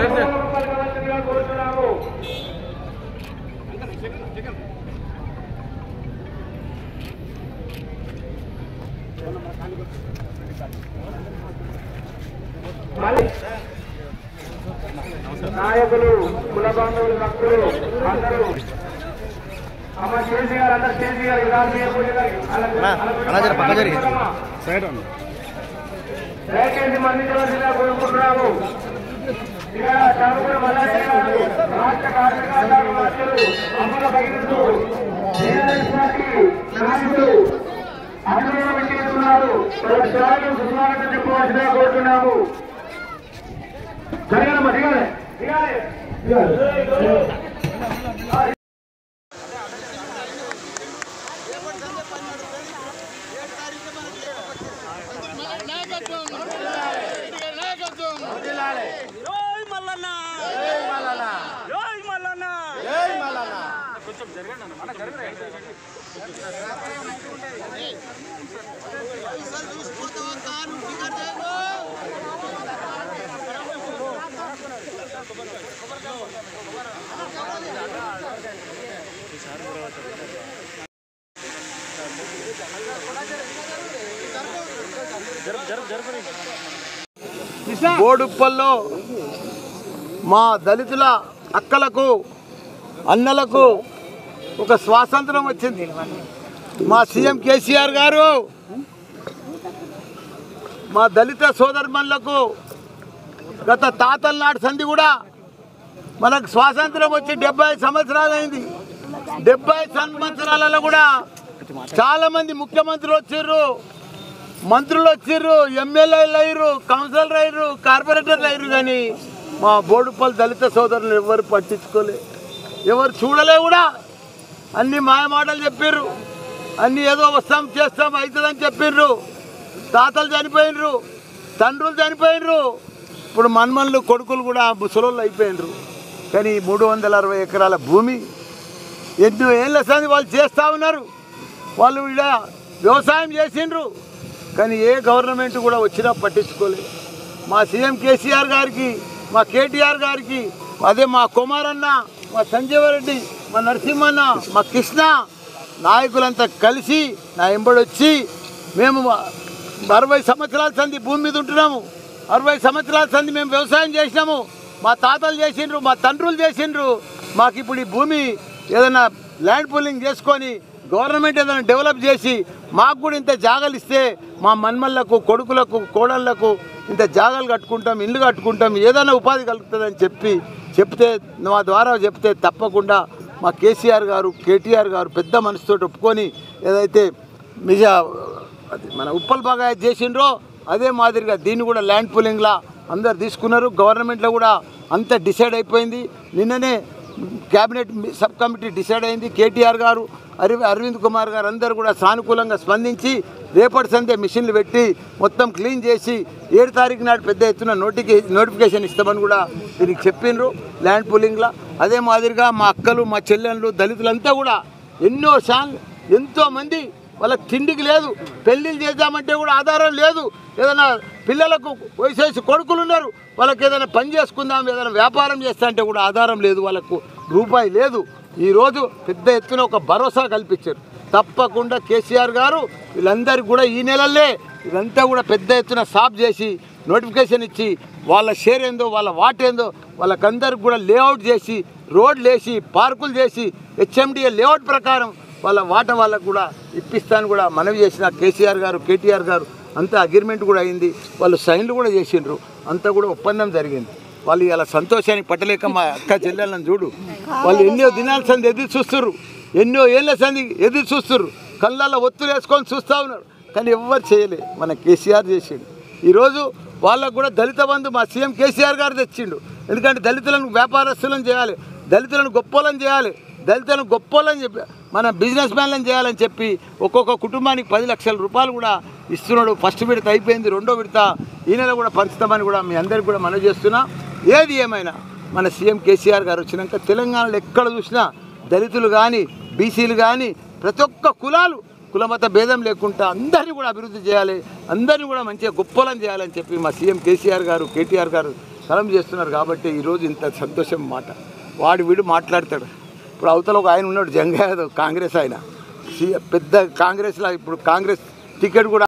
పలకవలసిందిగా కోరుతున్నాము మళ్ళీ నాయకులు కుల బాంధవులు భక్తులు అందరూ అమ్మ స్టేజీ గారు అందరు స్టేజీ గారు ఇలా చేయకూడదు గారు. అలా- అలా జర పక్క జరిగి. అలా దయచేసి మన్నించవలసిందిగా కోరుకుంటున్నాము ఇక చదువుకున్న మల్లారెడ్డి గారు రాష్ట్ర కార్మిక సంఘాల అధ్యక్షులు అమల భగిస్తూ టీఆర్ఎస్ పార్టీ నాయకులు అభినందన పెట్టిస్తున్నారు వాళ్ళ సేవలు సుస్వాగతం చెప్పవలసిందిగా కోరుతున్నాము జరగాలమ్మా దిగాలి దిగాలి బోడుప్పల్లో మా దళితుల అక్కలకు అన్నలకు ఒక స్వాతంత్రం వచ్చింది మా సీఎం కేసీఆర్ గారు మా దళిత సోదరుమణులకు గత తాతల నాటి సంధి కూడా మనకు స్వాతంత్రం వచ్చి డెబ్బై సంవత్సరాలైంది డెబ్బై సంవత్సరాలలో కూడా చాలా మంది ముఖ్యమంత్రులు వచ్చిర్రు మంత్రులు వచ్చిర్రు ఎమ్మెల్యేలు అయ్యారు కౌన్సిలర్ అయ్యారు కార్పొరేటర్లు అయ్యారు కానీ మా బోడుపల్లి దళిత సోదరులు ఎవరు పట్టించుకోలే ఎవరు చూడలే కూడా అన్ని మాయమాటలు చెప్పారు అన్ని ఏదో వస్తాం చేస్తాం అవుతుందని చెప్పిర్రు తాతలు చనిపోయినరు తండ్రులు చనిపోయినరు ఇప్పుడు మన్మన్లు కొడుకులు కూడా ముసలోళ్ళు అయిపోయినరు కానీ మూడు వందల అరవై ఎకరాల భూమి ఎన్నో ఏళ్ళ సంది వాళ్ళు చేస్తూ ఉన్నారు వాళ్ళు ఇక్కడ వ్యవసాయం చేసిండ్రు కానీ ఏ గవర్నమెంట్ కూడా వచ్చినా పట్టించుకోలేదు మా సీఎం కేసీఆర్ గారికి మా కేటీఆర్ గారికి అదే మా కుమారన్న మా సంజీవరెడ్డి మా నరసింహన్న మా కృష్ణ నాయకులంతా కలిసి నా ఎంబడొచ్చి మేము అరవై సంవత్సరాల సంది భూమి మీద ఉంటున్నాము అరవై సంవత్సరాల సంది మేము వ్యవసాయం చేసినాము మా తాతలు చేసిండ్రు మా తండ్రులు చేసిండ్రు మాకు ఇప్పుడు ఈ భూమి ఏదైనా ల్యాండ్ పూలింగ్ చేసుకొని గవర్నమెంట్ ఏదైనా డెవలప్ చేసి మాకు కూడా ఇంత జాగాలు ఇస్తే మా మన్మల్లకు కొడుకులకు కోడళ్లకు ఇంత జాగాలు కట్టుకుంటాం ఇల్లు కట్టుకుంటాం ఏదైనా ఉపాధి కలుగుతుందని చెప్పి చెప్తే మా ద్వారా చెప్తే తప్పకుండా మా కేసీఆర్ గారు కేటీఆర్ గారు పెద్ద మనసుతో ఒప్పుకొని ఏదైతే నిజ అది మన ఉప్పల్ బాగా చేసిండ్రో అదే మాదిరిగా దీన్ని కూడా ల్యాండ్ పూలింగ్లా అందరు తీసుకున్నారు గవర్నమెంట్లో కూడా అంత డిసైడ్ అయిపోయింది నిన్ననే క్యాబినెట్ సబ్ కమిటీ డిసైడ్ అయింది కేటీఆర్ గారు అరవి అరవింద్ కుమార్ గారు అందరూ కూడా సానుకూలంగా స్పందించి రేపటి సందే మిషన్లు పెట్టి మొత్తం క్లీన్ చేసి ఏడు తారీఖు నాడు పెద్ద ఎత్తున నోటికి నోటిఫికేషన్ ఇస్తామని కూడా దీనికి చెప్పిండ్రు ల్యాండ్ పూలింగ్లో అదే మాదిరిగా మా అక్కలు మా చెల్లెళ్ళు దళితులంతా కూడా ఎన్నో షాన్ ఎంతోమంది వాళ్ళకి తిండికి లేదు పెళ్ళిళ్ళు చేద్దామంటే కూడా ఆధారం లేదు ఏదైనా పిల్లలకు వయసేసి కొడుకులు ఉన్నారు వాళ్ళకి ఏదైనా పని చేసుకుందాం ఏదైనా వ్యాపారం చేస్తా అంటే కూడా ఆధారం లేదు వాళ్ళకు రూపాయి లేదు ఈరోజు పెద్ద ఎత్తున ఒక భరోసా కల్పించారు తప్పకుండా కేసీఆర్ గారు వీళ్ళందరికీ కూడా ఈ నెలల్లో ఇదంతా కూడా పెద్ద ఎత్తున సాఫ్ చేసి నోటిఫికేషన్ ఇచ్చి వాళ్ళ షేర్ ఏందో వాళ్ళ వాట్ ఏందో వాళ్ళకందరికి కూడా లేఅవుట్ చేసి రోడ్లు వేసి పార్కులు చేసి హెచ్ఎండిఏ లేఅవుట్ ప్రకారం వాళ్ళ వాట వాళ్ళకు కూడా ఇప్పిస్తాను కూడా మనవి చేసిన కేసీఆర్ గారు కేటీఆర్ గారు అంతా అగ్రిమెంట్ కూడా అయింది వాళ్ళు సైన్లు కూడా చేసిండ్రు అంతా కూడా ఒప్పందం జరిగింది వాళ్ళు ఇలా సంతోషానికి పట్టలేక మా అక్క చెల్లెళ్ళని చూడు వాళ్ళు ఎన్నో దినాల సంది ఎదురు చూస్తున్నారు ఎన్నో ఏళ్ళ సంది ఎదురు చూస్తున్నారు కళ్ళల్లో ఒత్తులు వేసుకొని చూస్తూ ఉన్నారు కానీ ఎవ్వరు చేయలే మన కేసీఆర్ చేసిండు ఈరోజు వాళ్ళకు కూడా దళిత బంధు మా సీఎం కేసీఆర్ గారు తెచ్చిండు ఎందుకంటే దళితులను వ్యాపారస్తులను చేయాలి దళితులను గొప్పోలను చేయాలి దళితులను గొప్పోలని చెప్పి మన బిజినెస్ మ్యాన్లను చేయాలని చెప్పి ఒక్కొక్క కుటుంబానికి పది లక్షల రూపాయలు కూడా ఇస్తున్నాడు ఫస్ట్ విడత అయిపోయింది రెండో విడత ఈ నెల కూడా పంచుతామని కూడా మీ అందరికి కూడా మనవి చేస్తున్నా ఏది ఏమైనా మన సీఎం కేసీఆర్ గారు వచ్చినాక తెలంగాణలో ఎక్కడ చూసినా దళితులు కానీ బీసీలు కానీ ప్రతి ఒక్క కులాలు కులమత భేదం లేకుండా అందరినీ కూడా అభివృద్ధి చేయాలి అందరినీ కూడా మంచిగా గొప్పలను చేయాలని చెప్పి మా సీఎం కేసీఆర్ గారు కేటీఆర్ గారు సలం చేస్తున్నారు కాబట్టి ఈరోజు ఇంత సంతోషం మాట వాడు వీడు మాట్లాడతాడు ఇప్పుడు అవతల ఒక ఆయన ఉన్నాడు జంగా యాదవ్ కాంగ్రెస్ ఆయన సీ- పెద్ద కాంగ్రెస్లో ఇప్పుడు కాంగ్రెస్ టికెట్ కూడా